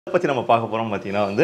இதை பற்றி நம்ம பார்க்க போகிறோம் பார்த்தீங்கன்னா வந்து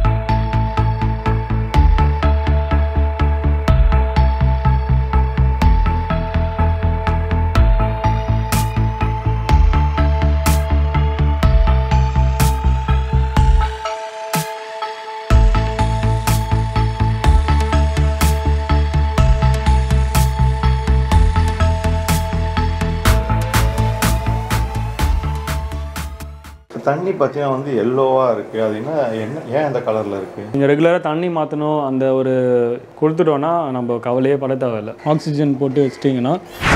தண்ணி பார்த்தீங்கன்னா வந்து எல்லோவாக இருக்குது அது என்ன என்ன ஏன் இந்த கலரில் இருக்குது நீங்கள் ரெகுலராக தண்ணி மாற்றணும் அந்த ஒரு கொடுத்துட்டோன்னா நம்ம கவலையே பட தேவையில்ல ஆக்சிஜன் போட்டு வச்சிட்டிங்கன்னா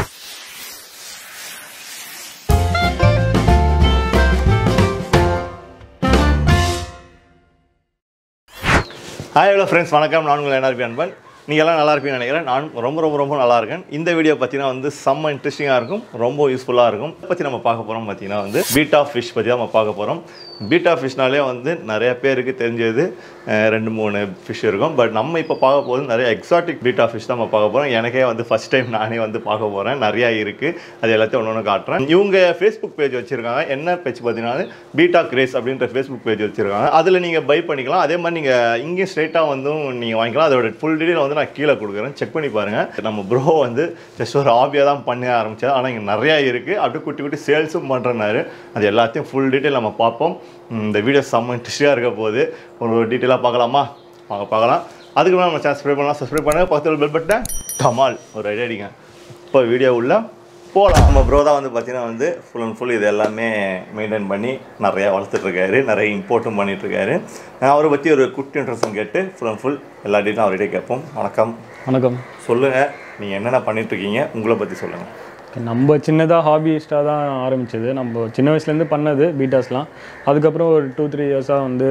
ஹாய் ஹலோ ஃப்ரெண்ட்ஸ் வணக்கம் நான் உங்கள் என்ஆர்பி அன்பன் நீங்கள் எல்லாம் நல்லா இருப்பீங்கன்னு நினைக்கிறேன் நான் ரொம்ப ரொம்ப ரொம்ப நல்லா இருக்கேன் இந்த வீடியோ பார்த்தீங்கன்னா வந்து செம்ம இன்ட்ரெஸ்டிங்காக இருக்கும் ரொம்ப யூஸ்ஃபுல்லாக இருக்கும் இதை பற்றி நம்ம பார்க்க போகிறோம் பார்த்தீங்கன்னா வந்து பீட்டா ஃபிஷ் பற்றி தான் நம்ம பார்க்க போகிறோம் பீட்டா ஃபிஷ்னாலே வந்து நிறைய பேருக்கு தெரிஞ்சது அஹ், ரெண்டு மூணு ஃபிஷ் இருக்கும் பட் நம்ம இப்போ பார்க்க போகிறது நிறைய எக்ஸாட்டிக் பீட்டா ஃபிஷ் தான் நம்ம பார்க்க போகிறோம் எனக்கே வந்து ஃபஸ்ட் டைம் நானே வந்து பார்க்க போகிறேன் நிறையா இருக்குது அது எல்லாத்தையும் ஒன்று ஒன்று காட்டுறேன் இவங்க ஃபேஸ்புக் பேஜ் வச்சுருக்காங்க என்ன பேஜ் பார்த்தீங்கன்னா பீட்டா கிரேஸ் அப்படின்ற ஃபேஸ்புக் பேஜ் வச்சுருக்காங்க அதில் நீங்கள் பை பண்ணிக்கலாம் அதே மாதிரி நீங்கள் இங்கேயும் ஸ்ட்ரைட்டாக வந்து நீங்கள் வாங்கிக்கலாம் அதோட ஃபுல் டீட்டெயில் வந்து நான் கீழே கொடுக்குறேன் செக் பண்ணி பாருங்கள் நம்ம ப்ரோ வந்து ஜஸ்ட் ஒரு ஹாபியாக தான் பண்ண ஆரம்பிச்சார் ஆனால் இங்கே நிறையா இருக்குது அப்படியே குட்டி குட்டி சேல்ஸும் பண்ணுறனாரு அது எல்லாத்தையும் ஃபுல் டீட்டெயில் நம்ம பார்ப்போம் உம், இந்த வீடியோ செம்ம இன்ட்ரெஸ்டிங்காக இருக்க போகுது ஒரு டீட்டெயிலாக பார்க்கலாமா வாங்க பார்க்கலாம் அதுக்கு முன்னாடி நம்ம சப்ஸ்கிரைப் பண்ணலாம் சப்ஸ்கிரைப் பண்ணுங்க பக்கத்தில் பெல் பட்டன் டமால் ஒரு ஐடியா அடிங்க இப்போ வீடியோ உள்ள போகலாம் நம்ம ப்ரோ தான் வந்து பார்த்தீங்கன்னா வந்து ஃபுல் அண்ட் ஃபுல் இது எல்லாமே மெயின்டைன் பண்ணி நிறையா வளர்த்துட்ருக்காரு நிறைய இம்போர்ட்டும் பண்ணிகிட்ருக்காரு அவரை பற்றி ஒரு குட்டி இன்ட்ரெஸ்ட்டும் கேட்டு ஃபுல் அண்ட் ஃபுல் எல்லா டீட்டெயிலும் அவர்கிட்ட கேட்போம் வணக்கம் வணக்கம் சொல்லுங்கள் நீங்கள் என்னென்ன பண்ணிகிட்ருக்கீங்க உங்களை பற்றி சொல்லுங்கள் நம்ம சின்னதாக ஹாபியிஸ்டாக தான் ஆரம்பிச்சது நம்ம சின்ன வயசுலேருந்து பண்ணது பீட்டாஸ்லாம் அதுக்கப்புறம் ஒரு டூ த்ரீ இயர்ஸாக வந்து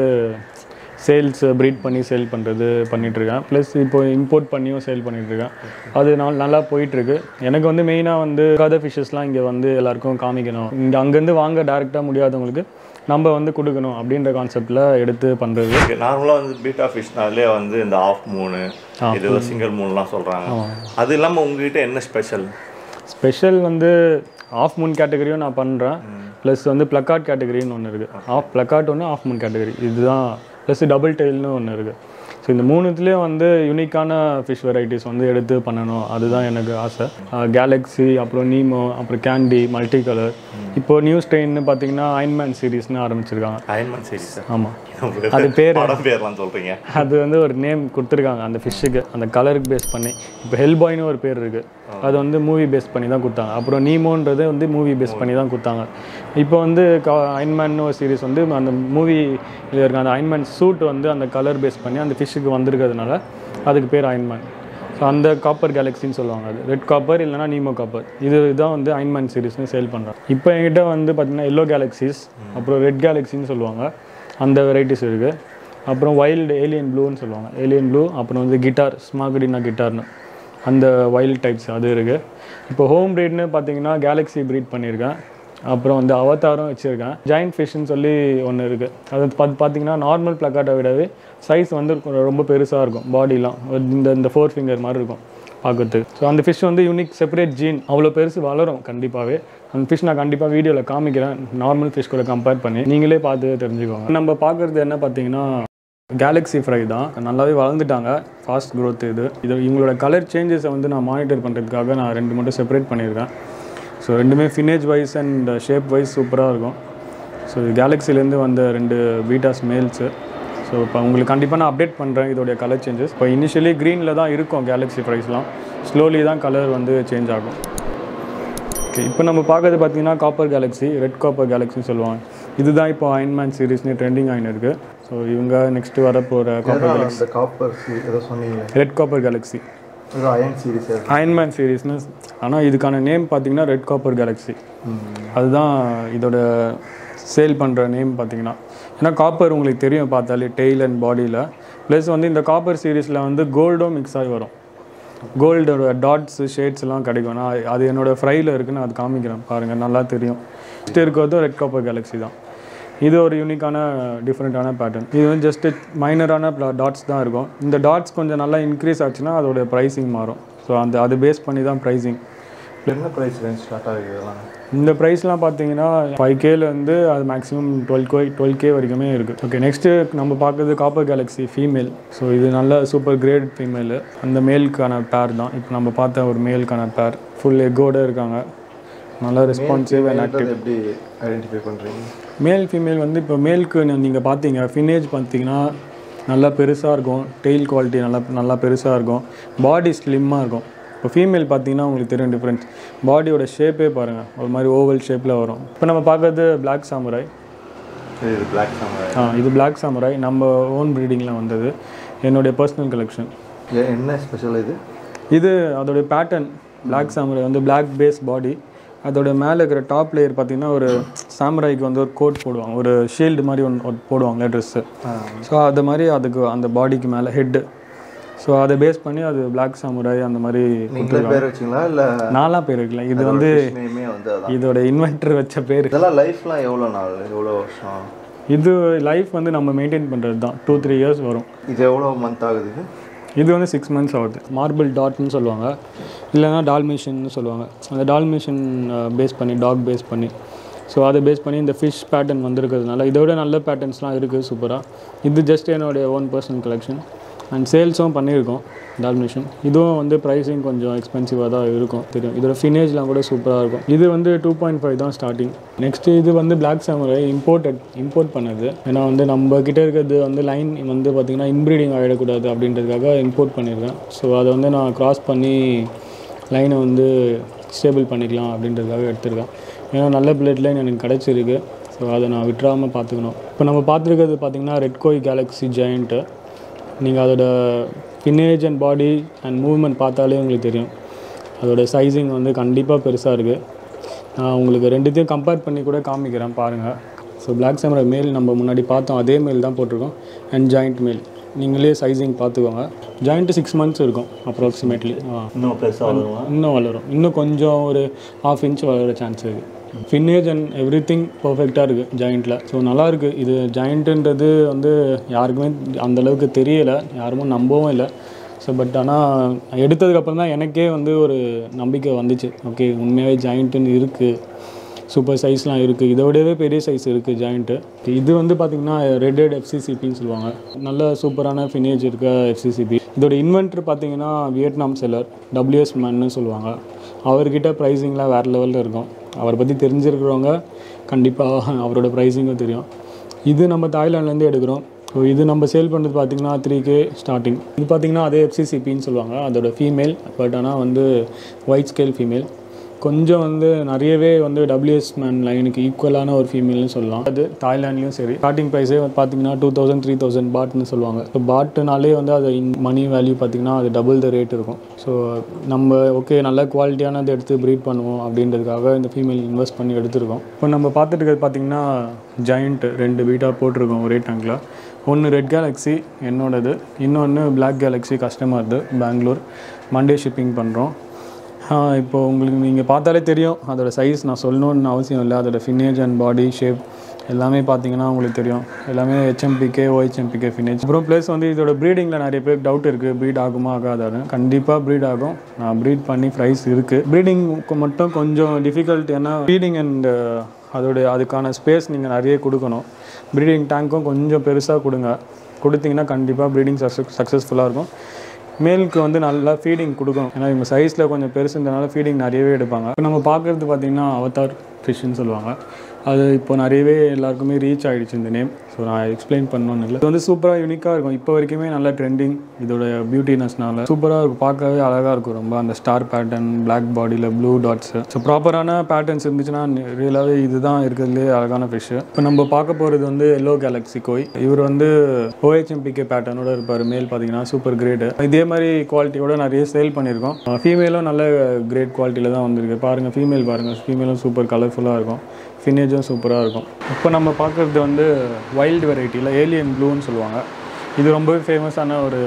சேல்ஸ் ப்ரீட் பண்ணி சேல் பண்ணுறது பண்ணிகிட்ருக்கேன் ப்ளஸ் இப்போ இம்போர்ட் பண்ணியும் சேல் பண்ணிகிட்ருக்கேன் அது நாள் நல்லா போயிட்டுருக்கு எனக்கு வந்து மெயினாக வந்து கதை ஃபிஷ்ஷஸ்லாம் இங்கே வந்து எல்லாருக்கும் காமிக்கணும் இங்கே அங்கேருந்து வாங்க டேரெக்டாக முடியாதவங்களுக்கு நம்ம வந்து கொடுக்கணும் அப்படின்ற கான்செப்டில் எடுத்து பண்ணுறது நார்மலாக வந்து பீட்டா ஃபிஷ்னாலே வந்து இந்த ஆஃப் மூணு இது சிங்கிள் மூணுலாம் சொல்கிறாங்க அது இல்லாமல் உங்ககிட்ட என்ன ஸ்பெஷல் ஸ்பெஷல் வந்து ஆஃப் மூன் கேட்டகரியும் நான் பண்ணுறேன் ப்ளஸ் வந்து ப்ளக்கார்ட் கேட்டகரின்னு ஒன்று இருக்குது ஆஃப் ப்ளக்கார்ட் ஒன்று ஆஃப் மூன் கேட்டகரி இதுதான் ப்ளஸ் டபுள் டெயில்னு ஒன்று இருக்குது ஸோ இந்த மூணுத்துலேயும் வந்து யூனிக்கான ஃபிஷ் வெரைட்டிஸ் வந்து எடுத்து பண்ணணும் அதுதான் எனக்கு ஆசை கேலக்ஸி அப்புறம் நீமோ அப்புறம் கேண்டி மல்டி கலர் இப்போ நியூ ஸ்ட்ரெயின்னு பார்த்தீங்கன்னா அயன்மேன் சீரீஸ்னு ஆரம்பிச்சிருக்காங்க அயன்மன் சரி சார் ஆமாம் அது பேர் படம் பேர்லாம் சொல்கிறீங்க அது வந்து ஒரு நேம் கொடுத்துருக்காங்க அந்த ஃபிஷ்ஷுக்கு அந்த கலருக்கு பேஸ் பண்ணி இப்போ ஹெல்பாய்னு ஒரு பேர் இருக்குது அது வந்து மூவி பேஸ் பண்ணி தான் கொடுத்தாங்க அப்புறம் நீமோன்றது வந்து மூவி பேஸ் பண்ணி தான் கொடுத்தாங்க இப்போ வந்து அயன்மேன் ஒரு சீரிஸ் வந்து அந்த மூவி இருக்க அந்த அயன்மேன் சூட் வந்து அந்த கலர் பேஸ் பண்ணி அந்த ஃபிஷ்ஷுக்கு வந்திருக்கிறதுனால அதுக்கு பேர் அயன்மேன் ஸோ அந்த காப்பர் கேலக்ஸின்னு சொல்லுவாங்க அது ரெட் காப்பர் இல்லைனா நீமோ காப்பர் இது தான் வந்து அயன்மேன் சீரிஸ்னு சேல் பண்ணுறோம் இப்போ என்கிட்ட வந்து பார்த்தீங்கன்னா எல்லோ கேலக்ஸிஸ் அப்புறம் ரெட் கேலக்ஸின்னு சொல்லுவாங்க அந்த வெரைட்டிஸ் இருக்குது அப்புறம் வைல்டு ஏலியன் ப்ளூன்னு சொல்லுவாங்க ஏலியன் ப்ளூ அப்புறம் வந்து கிட்டார் ஸ்மாகடினா கிட்டார்னு அந்த வைல்ட் டைப்ஸ் அது இருக்குது இப்போ ஹோம் ப்ரீட்னு பார்த்தீங்கன்னா கேலக்ஸி ப்ரீட் பண்ணியிருக்கேன் அப்புறம் வந்து அவதாரம் வச்சுருக்கேன் ஜாயின்ட் ஃபிஷ்னு சொல்லி ஒன்று இருக்குது அது பார்த்து பார்த்தீங்கன்னா நார்மல் ப்ளக்காட்டை விடவே சைஸ் வந்து கொஞ்சம் ரொம்ப பெருசாக இருக்கும் பாடிலாம் இந்த இந்த ஃபோர் ஃபிங்கர் மாதிரி இருக்கும் பார்க்கறதுக்கு ஸோ அந்த ஃபிஷ் வந்து யூனிக் செப்பரேட் ஜீன் அவ்வளோ பெருசு வளரும் கண்டிப்பாகவே அந்த ஃபிஷ் நான் கண்டிப்பாக வீடியோவில் காமிக்கிறேன் நார்மல் ஃபிஷ் கூட கம்பேர் பண்ணி நீங்களே பார்த்து தெரிஞ்சுக்கோங்க நம்ம பார்க்குறது என்ன பார்த்தீங்கன்னா கேலக்ஸி ஃப்ரை தான் நல்லாவே வளர்ந்துட்டாங்க ஃபாஸ்ட் growth இது இது இவங்களோட கலர் சேஞ்சஸை வந்து நான் மானிட்டர் பண்ணுறதுக்காக நான் ரெண்டு மட்டும் செப்பரேட் பண்ணியிருக்கேன் ஸோ ரெண்டுமே finnage wise and shape wise சூப்பராக இருக்கும் ஸோ இது கேலக்ஸிலேருந்து வந்த ரெண்டு பீட்டாஸ் மேல்ஸு ஸோ இப்போ உங்களுக்கு கண்டிப்பாக நான் அப்டேட் பண்ணுறேன் இதோடைய கலர் சேஞ்சஸ் இப்போ இனிஷியலி க்ரீனில் தான் இருக்கும் கேலக்ஸி ஃப்ரைஸ்லாம் ஸ்லோலி தான் கலர் வந்து சேஞ்ச் ஆகும் ஓகே இப்போ நம்ம பார்க்கறது பார்த்தீங்கன்னா காப்பர் கேலக்ஸி ரெட் காப்பர் கேலக்ஸின்னு சொல்லுவாங்க இதுதான் இப்போ அயன்மேன் சீரிஸ்னு ட்ரெண்டிங் ஆகின்னு இருக்கு ஸோ இவங்க நெக்ஸ்ட் வர போகிற காப்பர் கேலக்ஸி அந்த காப்பர் ஏதோ சொன்னீங்க ரெட் காப்பர் கேலக்ஸி ஏதோ அயன் சீரிஸ் அயன்மேன் சீரிஸ்னு ஆனால் இதுக்கான நேம் பார்த்தீங்கன்னா ரெட் காப்பர் கேலக்ஸி அதுதான் இதோட சேல் பண்ணுற நேம் பார்த்தீங்கன்னா ஏன்னா காப்பர் உங்களுக்கு தெரியும் பார்த்தாலே டெய்ல் அண்ட் பாடியில் ப்ளஸ் வந்து இந்த காப்பர் சீரீஸில் வந்து கோல்டும் மிக்ஸ் ஆகி வரும் கோல்டோட டாட்ஸ் ஷேட்ஸ் எல்லாம் கிடைக்கும் நான் அது என்னோட ஃப்ரையில் இருக்குன்னு அது காமிக்கிறேன் பாருங்கள் நல்லா தெரியும் நெக்ஸ்ட் இருக்கிறதும் ரெட் காப்பர் கேலக்ஸி தான் இது ஒரு யூனிக்கான டிஃப்ரெண்ட்டான பேட்டர்ன் இது வந்து ஜஸ்ட் மைனரான டாட்ஸ் தான் இருக்கும் இந்த டாட்ஸ் கொஞ்சம் நல்லா இன்க்ரீஸ் ஆச்சுன்னா அதோட ப்ரைஸிங் மாறும் ஸோ அந்த அது பேஸ் பண்ணி தான் ப்ரைஸிங் என்ன ப்ரைஸ் ரேஞ்ச் ஸ்டார்ட் ஆகுது இதெல்லாம் இந்த ப்ரைஸ்லாம் பார்த்தீங்கன்னா ஃபைவ் கேல வந்து அது மேக்ஸிமம் டுவெல் கோ டுவெல் கே வரைக்குமே இருக்குது ஓகே நெக்ஸ்ட்டு நம்ம பார்க்குறது காப்பர் கேலக்ஸி ஃபீமேல் ஸோ இது நல்ல சூப்பர் கிரேட் ஃபீமேலு அந்த மேலுக்கான பேர் தான் இப்போ நம்ம பார்த்த ஒரு மேலுக்கான பேர் ஃபுல் எக்கோட இருக்காங்க நல்லா ரெஸ்பான்சிவ் அண்ட் ஆக்டிவ் அது எப்படி ஐடென்டிஃபை பண்ணுறீங்க மேல் ஃபீமேல் வந்து இப்போ மேலுக்கு நீங்கள் பார்த்தீங்க ஃபினேஜ் பார்த்தீங்கன்னா நல்லா பெருசாக இருக்கும் டெய்ல் குவாலிட்டி நல்லா நல்லா பெருசாக இருக்கும் பாடி ஸ்லிம்மாக இருக்கும் இப்போ ஃபீமேல் பார்த்தீங்கன்னா உங்களுக்கு தெரியும் டிஃப்ரென்ஸ் பாடியோட ஷேப்பே பாருங்கள் ஒரு மாதிரி ஓவல் ஷேப்பில் வரும் இப்போ நம்ம பார்க்கறது பிளாக் சாமுராய் இது பிளாக் சாமராய் ஆ இது பிளாக் சாமுராய் நம்ம ஓன் ப்ரீடிங்கில் வந்தது என்னுடைய பர்சனல் கலெக்ஷன் என்ன ஸ்பெஷல் இது இது அதோடைய பேட்டர்ன் பிளாக் சாமுராய் வந்து பிளாக் பேஸ் பாடி அதோட மேலே இருக்கிற டாப் லேயர் பார்த்தீங்கன்னா ஒரு சாமுராய்க்கு வந்து ஒரு கோட் போடுவாங்க ஒரு ஷீல்டு மாதிரி ஒன்று போடுவாங்க ட்ரெஸ்ஸு ஸோ அது மாதிரி அதுக்கு அந்த பாடிக்கு மேலே ஹெட்டு ஸோ அதை பேஸ் பண்ணி அது பிளாக் சாமுராய் அந்த மாதிரி நீங்களே பேர் வச்சிங்களா இல்லை நாலாம் பேர் இருக்குல்ல இது வந்து நேமே வந்து அதான் இதோட இன்வெர்டர் வச்ச பேர் இதெல்லாம் லைஃப்லாம் எவ்வளோ நாள் எவ்வளோ வருஷம் இது லைஃப் வந்து நம்ம மெயின்டைன் பண்ணுறது தான் டூ த்ரீ இயர்ஸ் வரும் இது எவ்வளோ மந்த் ஆகுது இது? இது வந்து சிக்ஸ் மந்த்ஸ் ஆகுது மார்பிள் டாட்னு சொல்லுவாங்க இல்லைன்னா டால்மேஷன்னு சொல்லுவாங்க அந்த டால்மேஷன் பேஸ் பண்ணி டாக் பேஸ் பண்ணி ஸோ அதை பேஸ் பண்ணி இந்த ஃபிஷ் பேட்டர்ன் வந்திருக்கிறதுனால இதை விட நல்ல பேட்டர்ன்ஸ்லாம் இருக்குது சூப்பராக இது ஜஸ்ட் என்னுடைய ஓன் பர்சனல் கலெக்ஷன் அண்ட் சேல்ஸும் பண்ணியிருக்கோம் டால்மேஷன் இதுவும் வந்து ப்ரைஸிங் கொஞ்சம் எக்ஸ்பென்சிவாக தான் இருக்கும் தெரியும் இதோட ஃபினேஜ்லாம் கூட சூப்பராக இருக்கும் இது வந்து டூ பாயிண்ட் ஃபைவ் தான் ஸ்டார்டிங் நெக்ஸ்ட் இது வந்து பிளாக் சாமுரை இம்போர்ட்டட் இம்போர்ட் பண்ணது ஏன்னா வந்து நம்ம கிட்ட இருக்கிறது வந்து லைன் வந்து பார்த்திங்கன்னா இன்ப்ரீடிங் ஆகிடக்கூடாது அப்படின்றதுக்காக இம்போர்ட் பண்ணியிருக்கேன் ஸோ அதை வந்து நான் கிராஸ் பண்ணி லைனை வந்து ஸ்டேபிள் பண்ணிக்கலாம் அப்படின்றதுக்காக எடுத்திருக்கேன் ஏன்னா நல்ல பிளட் லைன் எனக்கு கிடச்சிருக்கு ஸோ அதை நான் விட்டுறாமல் பார்த்துக்கணும் இப்போ நம்ம பார்த்துருக்கிறது பார்த்திங்கன்னா ரெட் கோய் கேலக்ஸி ஜெயண்ட்டு நீங்கள் அதோட finnage and body and movement பார்த்தாலே உங்களுக்கு தெரியும் அதோட சைஸிங் வந்து கண்டிப்பாக பெருசாக இருக்குது நான் உங்களுக்கு ரெண்டுத்தையும் கம்பேர் பண்ணி கூட காமிக்கிறேன் பாருங்கள் ஸோ பிளாக் சாமரா மேல் நம்ம முன்னாடி பார்த்தோம் அதே மேல் தான் போட்டிருக்கோம் அண்ட் ஜாயிண்ட் மேல் நீங்களே சைஸிங் பார்த்துக்கோங்க ஜாயிண்ட்டு சிக்ஸ் மந்த்ஸ் இருக்கும் அப்ராக்சிமேட்லி இன்னும் பெருசாக வருமா இன்னும் வளரும் இன்னும் கொஞ்சம் ஒரு ஹாஃப் இன்ச் வளர சான்ஸ் இருக்குது ஃபின்னேஜ் அண்ட் எவ்ரி திங் பர்ஃபெக்டாக இருக்குது ஜாயிண்ட்டில் ஸோ நல்லாயிருக்கு இது ஜாயிண்ட்டுன்றது வந்து யாருக்குமே அந்த அளவுக்கு தெரியலை யாருமே நம்பவும் இல்லை ஸோ பட் ஆனால் எடுத்ததுக்கப்புறம் தான் எனக்கே வந்து ஒரு நம்பிக்கை வந்துச்சு ஓகே உண்மையாகவே ஜாயிண்ட்டுன்னு இருக்குது சூப்பர் சைஸ்லாம் இருக்குது இதை விடவே பெரிய சைஸ் இருக்குது ஜாயிண்ட்டு இது வந்து பார்த்திங்கன்னா ரெட்டட் எஃப்சிசிபின்னு சொல்லுவாங்க நல்ல சூப்பரான ஃபினேஜ் இருக்க எஃப்சிசிபி இதோட இன்வென்டர் பார்த்தீங்கன்னா வியட்நாம் செல்லர் டபிள்யூஎஸ் மேன்னு சொல்லுவாங்க அவர்கிட்ட ப்ரைஸிங்லாம் வேறு லெவலில் இருக்கும் அவரை பற்றி தெரிஞ்சிருக்கிறவங்க கண்டிப்பாக அவரோட ப்ரைஸிங்கும் தெரியும் இது நம்ம தாய்லாண்ட்லேருந்து எடுக்கிறோம் ஸோ இது நம்ம சேல் பண்ணுறது பார்த்திங்கன்னா த்ரீ கே ஸ்டார்டிங் இது பார்த்திங்கன்னா அதே எஃப்சிசிபின்னு சொல்லுவாங்க அதோட ஃபீமேல் பட் ஆனால் வந்து ஒயிட் ஸ்கேல் ஃபீமேல் கொஞ்சம் வந்து நிறையவே வந்து டபிள்யூஎஸ் மேன் லைனுக்கு ஈக்குவலான ஒரு ஃபீமேல்னு சொல்லலாம் அது தாய்லாண்ட்லேயும் சரி ஸ்டார்டிங் ப்ரைஸே பார்த்தீங்கன்னா டூ தௌசண்ட் த்ரீ தௌசண்ட் பாட்னு சொல்லுவாங்க ஸோ பாட்டுனாலே வந்து அது மணி வேல்யூ பார்த்தீங்கன்னா அது டபுள் த ரேட் இருக்கும் ஸோ நம்ம ஓகே நல்ல குவாலிட்டியானது எடுத்து ப்ரீட் பண்ணுவோம் அப்படின்றதுக்காக இந்த ஃபீமேல் இன்வெஸ்ட் பண்ணி எடுத்திருக்கோம் இப்போ நம்ம பார்த்துட்டு இருக்கிறது பார்த்தீங்கன்னா ஜாயிண்ட் ரெண்டு பீட்டா போட்டிருக்கோம் ஒரே டேங்கில் ஒன்று ரெட் கேலக்ஸி என்னோடது இன்னொன்று பிளாக் கேலக்ஸி கஸ்டமர்து பெங்களூர் மண்டே ஷிப்பிங் பண்ணுறோம் இப்போ உங்களுக்கு நீங்கள் பார்த்தாலே தெரியும் அதோட சைஸ் நான் சொல்லணும்னு அவசியம் இல்லை அதோட ஃபினேஜ் அண்ட் பாடி ஷேப் எல்லாமே பார்த்தீங்கன்னா உங்களுக்கு தெரியும் எல்லாமே ஹெச்எம்பிகே ஓஹெச்எம்பிகே ஃபினேஜ் அப்புறம் ப்ளஸ் வந்து இதோட ப்ரீடிங்கில் நிறைய பேருக்கு டவுட் இருக்குது ப்ரீட் ஆகுமா ஆகாதான்னு கண்டிப்பாக ப்ரீட் ஆகும் நான் ப்ரீட் பண்ணி ப்ரைஸ் இருக்குது ப்ரீடிங்க்கு மட்டும் கொஞ்சம் டிஃபிகல்ட் ஏன்னா ப்ரீடிங் அண்ட் அதோடைய அதுக்கான ஸ்பேஸ் நீங்கள் நிறைய கொடுக்கணும் ப்ரீடிங் டேங்க்கும் கொஞ்சம் பெருசாக கொடுங்க கொடுத்தீங்கன்னா கண்டிப்பாக ப்ரீடிங் சக்ஸஸ் சக்ஸஸ்ஃபுல்லாக இருக்கும் மேலுக்கு வந்து நல்லா ஃபீடிங் கொடுக்கணும் ஏன்னா இவங்க சைஸில் கொஞ்சம் பெருசுன்றனால ஃபீடிங் நிறையவே எடுப்பாங்க இப்போ நம்ம பார்க்குறது பார்த்திங்கன்னா அவதார் ஃபிஷ்ஷுன்னு சொல்லுவாங்க அது இப்போ நிறையவே எல்லாருக்குமே ரீச் ஆகிடுச்சு இந்த நேம் ஸோ நான் எக்ஸ்பிளைன் பண்ணணும்னு இல்லை இது வந்து சூப்பராக யூனிக்காக இருக்கும் இப்போ வரைக்குமே நல்ல ட்ரெண்டிங் இதோட பியூட்டினஸ்னால சூப்பராக இருக்கும் பார்க்கவே அழகாக இருக்கும் ரொம்ப அந்த ஸ்டார் பேட்டர்ன் பிளாக் பாடியில் ப்ளூ டாட்ஸ் ஸோ ப்ராப்பரான பேட்டர்ன்ஸ் இருந்துச்சுன்னா ரியலாகவே இதுதான் இருக்கிறதுலே அழகான ஃபிஷ்ஷு இப்போ நம்ம பார்க்க போகிறது வந்து எல்லோ கேலக்ஸி கோய் இவர் வந்து ஓஹெச்எம்பிகே பேட்டர்னோட இருப்பார் மேல் பார்த்தீங்கன்னா சூப்பர் கிரேடு இதே மாதிரி குவாலிட்டியோட நிறைய சேல் பண்ணியிருக்கோம் ஃபீமேலும் நல்ல கிரேட் குவாலிட்டியில் தான் வந்திருக்கு பாருங்கள் ஃபீமேல் பாருங்கள் ஃபீமேலும் சூப்பர் கலர்ஃபுல்லாக இருக்கும் ஃபினேஜும் சூப்பராக இருக்கும் இப்போ நம்ம பார்க்குறது வந்து வைல்டு வெரைட்டியில் ஏலியன் ப்ளூன்னு சொல்லுவாங்க இது ரொம்பவே ஃபேமஸான ஒரு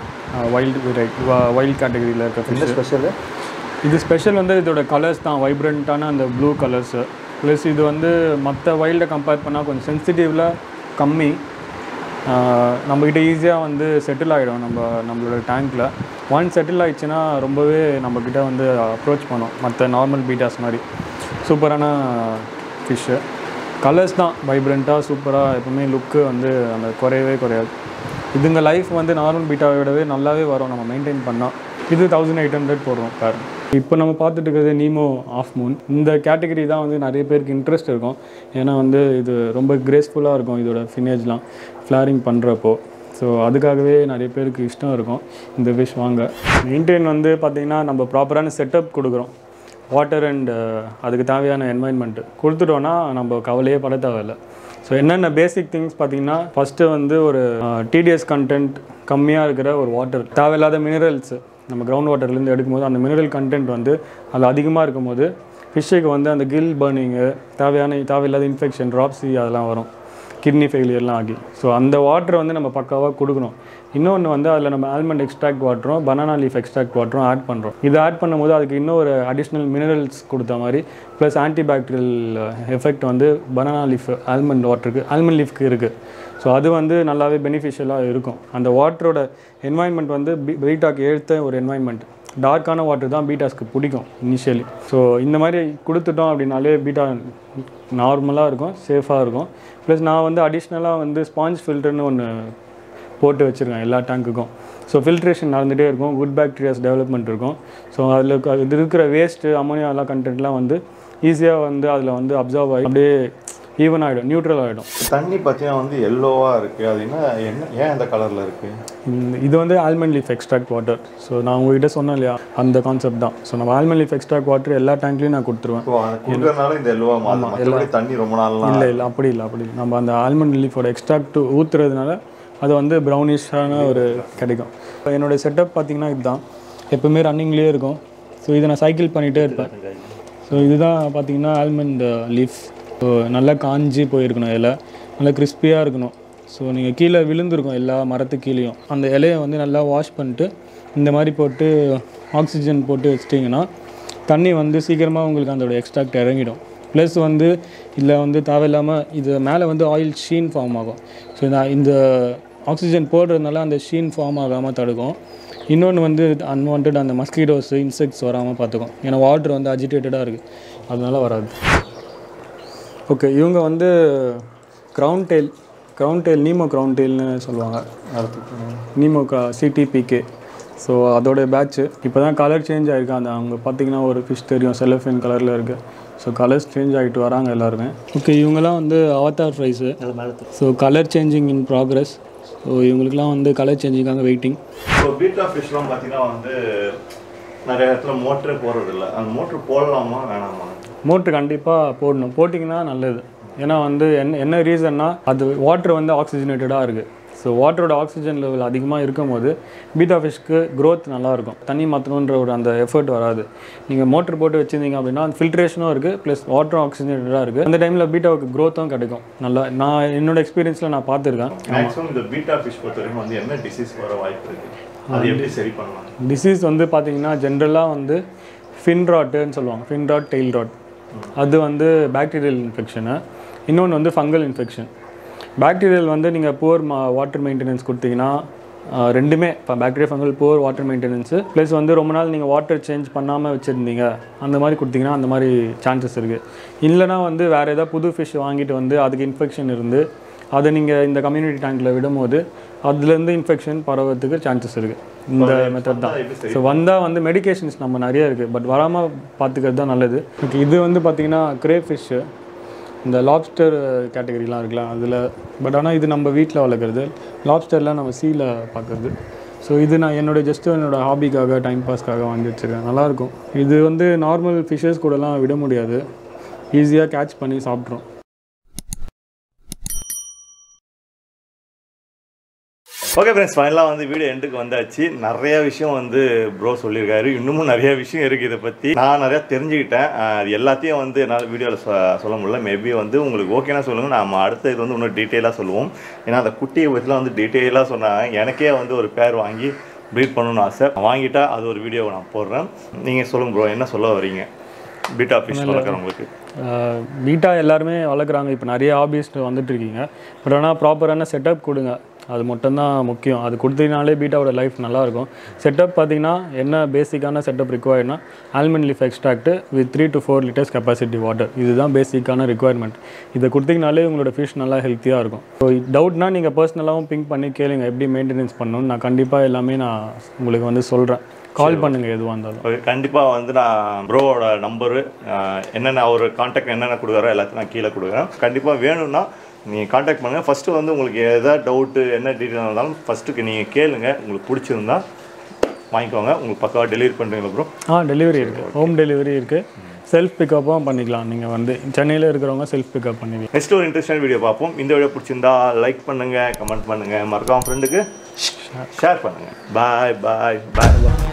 வைல்டு வெரைட்டி வைல்ட் கேட்டகரியில் இருக்க என்ன ஃபிஷ் ஸ்பெஷலு இது ஸ்பெஷல் வந்து இதோட கலர்ஸ் தான் வைப்ரண்ட்டான அந்த ப்ளூ கலர்ஸு ப்ளஸ் இது வந்து மற்ற வைல்டை கம்பேர் பண்ணால் கொஞ்சம் சென்சிட்டிவில் கம்மி நம்மக்கிட்ட ஈஸியாக வந்து செட்டில் ஆகிடும் நம்ம நம்மளோட டேங்க்கில் ஒன் செட்டில் ஆயிடுச்சுன்னா ரொம்பவே நம்மக்கிட்ட வந்து அப்ரோச் பண்ணும் மற்ற நார்மல் பீட்டாஸ் மாதிரி சூப்பரான ஃபிஷ்ஷு கலர்ஸ் தான் வைப்ரண்ட்டாக சூப்பராக எப்பவுமே லுக்கு வந்து அந்த குறையவே குறையாது இதுங்க லைஃப் வந்து நார்மல் பீட்டாவை விடவே நல்லாவே வரும் நம்ம மெயின்டைன் பண்ணால் இது தௌசண்ட் எயிட் ஹண்ட்ரட் போடுறோம் பேர் இப்போ நம்ம பார்த்துட்டு இருக்கிறது நீமோ ஆஃப் மூன் இந்த கேட்டகரி தான் வந்து நிறைய பேருக்கு இன்ட்ரெஸ்ட் இருக்கும் ஏன்னா வந்து இது ரொம்ப கிரேஸ்ஃபுல்லாக இருக்கும் இதோட ஃபினேஜ்லாம் ஃப்ளாரிங் பண்ணுறப்போ ஸோ அதுக்காகவே நிறைய பேருக்கு இஷ்டம் இருக்கும் இந்த ஃபிஷ் வாங்க மெயின்டைன் வந்து பார்த்திங்கன்னா நம்ம ப்ராப்பரான செட்டப் கொடுக்குறோம் வாட்டர் அண்ட் அதுக்கு தேவையான என்வாயன்மெண்ட்டு கொடுத்துட்டோன்னா நம்ம கவலையே பட தேவையில்லை ஸோ என்னென்ன பேசிக் திங்ஸ் பார்த்தீங்கன்னா ஃபஸ்ட்டு வந்து ஒரு டிடிஎஸ் கண்டென்ட் கம்மியாக இருக்கிற ஒரு வாட்டர் தேவையில்லாத மினரல்ஸ் நம்ம கிரவுண்ட் வாட்டர்லேருந்து எடுக்கும்போது அந்த மினரல் கண்டென்ட் வந்து அது அதிகமாக இருக்கும்போது ஃபிஷ்ஷுக்கு வந்து அந்த கில் பர்னிங்கு தேவையான தேவையில்லாத இன்ஃபெக்ஷன் ட்ராப்ஸி அதெல்லாம் வரும் கிட்னி ஃபெயிலியர்லாம் ஆகி ஸோ அந்த வாட்டரை வந்து நம்ம பக்காவாக கொடுக்கணும் இன்னொன்று வந்து அதில் நம்ம ஆல்மண்ட் எக்ஸ்ட்ராக்ட் வாட்டரும் பனானா லீஃப் எக்ஸ்ட்ராக்ட் வாட்டரும் ஆட் பண்ணுறோம் இது ஆட் பண்ணும்போது அதுக்கு இன்னும் ஒரு அடிஷ்னல் மினரல்ஸ் கொடுத்த மாதிரி ப்ளஸ் ஆன்டிபாக்டீரியல் எஃபெக்ட் வந்து பனானா லீஃப் ஆல்மண்ட் வாட்டருக்கு ஆல்மண்ட் லீஃப்க்கு இருக்குது ஸோ அது வந்து நல்லாவே பெனிஃபிஷியலாக இருக்கும் அந்த வாட்டரோட என்வாயன்மெண்ட் வந்து பீட்டாக்கு ஏற்ற ஒரு என்வாயன்மெண்ட் டார்க்கான வாட்டர் தான் பீட்டாஸ்க்கு பிடிக்கும் இனிஷியலி ஸோ இந்த மாதிரி கொடுத்துட்டோம் அப்படின்னாலே பீட்டா நார்மலாக இருக்கும் சேஃபாக இருக்கும் ப்ளஸ் நான் வந்து அடிஷ்னலாக வந்து ஸ்பாஞ்ச் ஃபில்டர்னு ஒன்று போட்டு வச்சுருக்கேன் எல்லா டேங்க்குக்கும் ஸோ ஃபில்ட்ரேஷன் நடந்துகிட்டே இருக்கும் குட் பாக்டீரியாஸ் டெவலப்மெண்ட் இருக்கும் ஸோ அதில் இது இருக்கிற வேஸ்ட்டு அமோனியா எல்லாம் கண்டென்ட்லாம் வந்து ஈஸியாக வந்து அதில் வந்து அப்சர்வ் ஆகி அப்படியே ஈவன் ஆகிடும் நியூட்ரல் ஆகிடும் தண்ணி பார்த்தீங்கன்னா வந்து எல்லோவாக இருக்குது அது என்ன என்ன ஏன் இந்த கலரில் இருக்குது இந்த- இது வந்து almond leaf extract water so நான் உங்ககிட்ட சொன்னேன் இல்லையா அந்த கான்செப்ட் தான் ஸோ நம்ம ஆல்மண்ட் லீஃப் எக்ஸ்ட்ராக்ட் வாட்டர் எல்லா டேங்க்லையும் நான் கொடுத்துருவேன் ஸோ அதை கொடுக்கறனால இந்த எல்லோவாக மாறும் மற்றபடி தண்ணி ரொம்ப நாள்லாம் இல்லை இல்லை அப்படி இல்லை அப்படி இல்லை நம்ம அந்த ஆல்மண்ட் லீஃபோட எக்ஸ்ட்ராக்ட் ஊற்றுறதுனால அது வந்து ப்ரௌனிஷான ஒரு கிடைக்கும் இப்போ என்னோட செட்டப் பார்த்தீங்கன்னா இதுதான் எப்பவுமே ரன்னிங்லேயே இருக்கும் ஸோ இதை நான் சைக்கிள் பண்ணிகிட்டே இருப்பேன் ஸோ இதுதான் பார்த்தீங்கன்னா ஆல்மண்ட் லீஃப் ஸோ நல்லா காஞ்சி போயிருக்கணும் இலை நல்லா கிறிஸ்பியாக இருக்கணும் ஸோ நீங்கள் கீழே விழுந்திருக்கும் எல்லா மரத்து கீழேயும் அந்த இலையை வந்து நல்லா வாஷ் பண்ணிட்டு இந்த மாதிரி போட்டு ஆக்சிஜன் போட்டு வச்சிட்டிங்கன்னா தண்ணி வந்து சீக்கிரமாக உங்களுக்கு அதோட எக்ஸ்ட்ராக்ட் இறங்கிடும் ப்ளஸ் வந்து இதில் வந்து தேவையில்லாமல் இது மேலே வந்து ஆயில் ஷீன் ஃபார்ம் ஆகும் ஸோ நான் இந்த ஆக்சிஜன் போடுறதுனால அந்த ஷீன் ஃபார்ம் ஆகாமல் தடுக்கும் இன்னொன்று வந்து அன்வான்ட் அந்த மஸ்கிட்டோஸ் இன்செக்ட்ஸ் வராமல் பார்த்துக்கும் ஏன்னா வாட்டர் வந்து அஜிடேட்டடாக இருக்குது அதனால வராது ஓகே இவங்க வந்து crown tail crown tail Nemo crown டெயில்னு சொல்லுவாங்க நீமோ சிடிபிகே ஸோ அதோட பேட்ச்சு இப்போ தான் கலர் சேஞ்ச் ஆகிருக்கு அந்த அவங்க பார்த்தீங்கன்னா ஒரு ஃபிஷ் தெரியும் செலஃபின் கலரில் இருக்குது ஸோ கலர்ஸ் சேஞ்ச் ஆகிட்டு வராங்க எல்லாருமே ஓகே இவங்கெல்லாம் வந்து avatar fries so colour changing in progress so இவங்களுக்குலாம் வந்து கலர் சேஞ்சிங்காக வெயிட்டிங் ஸோ பீட்டா ஃபிஷ்லாம் பார்த்தீங்கன்னா வந்து நிறைய இடத்துல மோட்டரே போடுறது இல்லை அந்த மோட்ரு போடலாமா வேணாமா மோட்ரு கண்டிப்பாக போடணும் போட்டிங்கன்னா நல்லது ஏன்னா வந்து என்ன என்ன ரீசன்னா அது வாட்டர் வந்து ஆக்சிஜனேட்டடாக இருக்குது ஸோ வாட்டரோட ஆக்சிஜன் லெவல் அதிகமாக இருக்கும் போது பீட்டா ஃபிஷ்க்கு growth நல்லா இருக்கும் தண்ணி மாற்றணுன்ற ஒரு அந்த எஃபர்ட் வராது நீங்கள் மோட்டர் போட்டு வச்சுருந்தீங்க அப்படின்னா அந்த ஃபில்ட்ரேஷனும் இருக்குது ப்ளஸ் வாட்டரும் ஆக்சிஜனேட்டடாக இருக்குது அந்த டைமில் பீட்டாவுக்கு க்ரோத்தும் கிடைக்கும் நல்லா நான் என்னோட எக்ஸ்பீரியன்ஸில் நான் பார்த்துருக்கேன் மேக்ஸிமம் இந்த பீட்டா ஃபிஷ் பொறுத்த வரைக்கும் வந்து என்ன டிசீஸ் வர வாய்ப்பு இருக்குது அது எப்படி சரி பண்ணலாம் டிசீஸ் வந்து பார்த்தீங்கன்னா ஜென்ரலாக வந்து ஃபின் ராட்டுன்னு சொல்லுவாங்க ஃபின் ராட் டெயில் ராட் அது வந்து பாக்டீரியல் இன்ஃபெக்ஷனு இன்னொன்று வந்து ஃபங்கல் இன்ஃபெக்ஷன் பாக்டீரியல் வந்து நீங்கள் புவர் மா வாட்டர் மெயின்டெனன்ஸ் கொடுத்தீங்கன்னா ஆஹ், ரெண்டுமே இப்போ bacteria fungal poor water maintenance plus வந்து ரொம்ப நாள் நீங்கள் வாட்டர் சேஞ்ச் பண்ணாமல் வச்சுருந்தீங்க அந்த மாதிரி கொடுத்தீங்கன்னா அந்த மாதிரி சான்சஸ் இருக்குது இல்லைனா வந்து வேறு ஏதாவது புது ஃபிஷ் வாங்கிட்டு வந்து அதுக்கு இன்ஃபெக்ஷன் இருந்து அதை நீங்கள் இந்த கம்யூனிட்டி டேங்க்கில் விடும்போது அதுலேருந்து இன்ஃபெக்ஷன் பரவறதுக்கு சான்சஸ் இருக்குது இந்த மெத்தட் தான் எப்படி சரி ஸோ வந்தால் வந்து மெடிகேஷன்ஸ் நம்ம நிறைய இருக்குது பட் வராமல் பார்த்துக்கிறது தான் நல்லது ஓகே இது வந்து பார்த்திங்கன்னா க்ரே ஃபிஷ்ஷு இந்த லாப்ஸ்டர் கேட்டகரிலாம் இருக்குல்ல அதில் பட் ஆனால் இது நம்ம வீட்டில் வளர்க்குறது லாப்ஸ்டர்லாம் நம்ம சீல பார்க்குறது ஸோ இது நான் என்னோட ஜஸ்ட் என்னோட ஹாபிக்காக டைம் பாஸ்க்காக வாங்கி வச்சுருக்கேன் நல்லாயிருக்கும் இது வந்து நார்மல் ஃபிஷ்ஷஸ் கூடலாம் விட முடியாது ஈஸியாக கேட்ச் பண்ணி சாப்பிட்ரும் ஓகே ஃப்ரெண்ட்ஸ் ஃபைனலாக வந்து வீடியோ எண்டுக்கு வந்தாச்சு நிறைய விஷயம் வந்து ப்ரோ சொல்லியிருக்காரு இன்னமும் நிறைய விஷயம் இருக்குது இதை பற்றி நான் நிறையா தெரிஞ்சுக்கிட்டேன் அஹ் அது எல்லாத்தையும் வந்து என்னால் வீடியோவில் சொல்ல முடியல மேபி வந்து உங்களுக்கு ஓகேனா சொல்லுங்கள் நம்ம அடுத்த இது வந்து இன்னும் டீட்டெயிலாக சொல்லுவோம் ஏன்னா அந்த குட்டியை பற்றிலாம் வந்து டீட்டெயிலாக சொன்னாங்க எனக்கே வந்து ஒரு பேர் வாங்கி ப்ரீட் பண்ணணும்னு ஆசை வாங்கிட்டா அது ஒரு வீடியோவை நான் போடுறேன் நீங்கள் சொல்லுங்கள் ப்ரோ என்ன சொல்ல வரீங்க பீட்டா ஃபிஷ் வளர்க்குறவங்களுக்கு பீட்டா எல்லாருமே வளர்க்குறாங்க இப்போ நிறைய ஹாபிஸ்ட் வந்துட்டு இருக்கீங்க பட் ஆனால் ப்ராப்பரான செட்டப் கொடுங்க அது மட்டும்தான் முக்கியம் அது கொடுத்தீங்கனாலே பீட்டாவோட லைஃப் நல்லாயிருக்கும் செட்டப் பார்த்தீங்கன்னா என்ன பேசிக்கான செட்டப் ரிக்வயர்னா almond leaf extract with three to four litres capacity water இதுதான் பேசிக்கான ரிக்குவயர்மெண்ட் இதை கொடுத்தீங்கனாலே உங்களோட ஃபிஷ் நல்லா ஹெல்த்தியாக இருக்கும் ஸோ டவுட்னா நீங்கள் பர்சனலாகவும் பிங்க் பண்ணி கேளுங்க எப்படி மெயின்டெனன்ஸ் பண்ணணும்னு நான் கண்டிப்பாக எல்லாமே நான் உங்களுக்கு வந்து சொல்கிறேன் கால் பண்ணுங்கள் எதுவாக இருந்தாலும் ஓகே கண்டிப்பாக வந்து நான் ப்ரோவோட நம்பரு என்னென்ன அவர் காண்டாக்ட் என்னென்ன கொடுக்குறோ எல்லாத்தையும் நான் கீழே கொடுக்குறேன் கண்டிப்பாக வேணும்னா நீங்கள் காண்டாக்ட் பண்ணுங்கள் ஃபஸ்ட்டு வந்து உங்களுக்கு எதாவது டவுட்டு என்ன டீட்டெயில் இருந்தாலும் ஃபஸ்ட்டுக்கு நீங்கள் கேளுங்க உங்களுக்கு பிடிச்சிருந்தா வாங்கிக்கோங்க உங்களுக்கு பக்காவாக டெலிவரி பண்ணுறீங்களா ப்ரோ ஆ டெலிவரி இருக்குது ஹோம் டெலிவரி இருக்குது செல்ஃப் பிக்கப்பும் பண்ணிக்கலாம் நீங்கள் வந்து சென்னையில் இருக்கிறவங்க செல்ஃப் பிக்கப் பண்ணிக்கலாம் நெக்ஸ்ட் ஒரு இன்ட்ரெஸ்டான வீடியோ பார்ப்போம் இந்த வீடியோ பிடிச்சிருந்தா லைக் பண்ணுங்கள் கமெண்ட் பண்ணுங்கள் மறக்காம ஃப்ரெண்டுக்கு ஷேர் பண்ணுங்கள் பாய் பாய் பாய்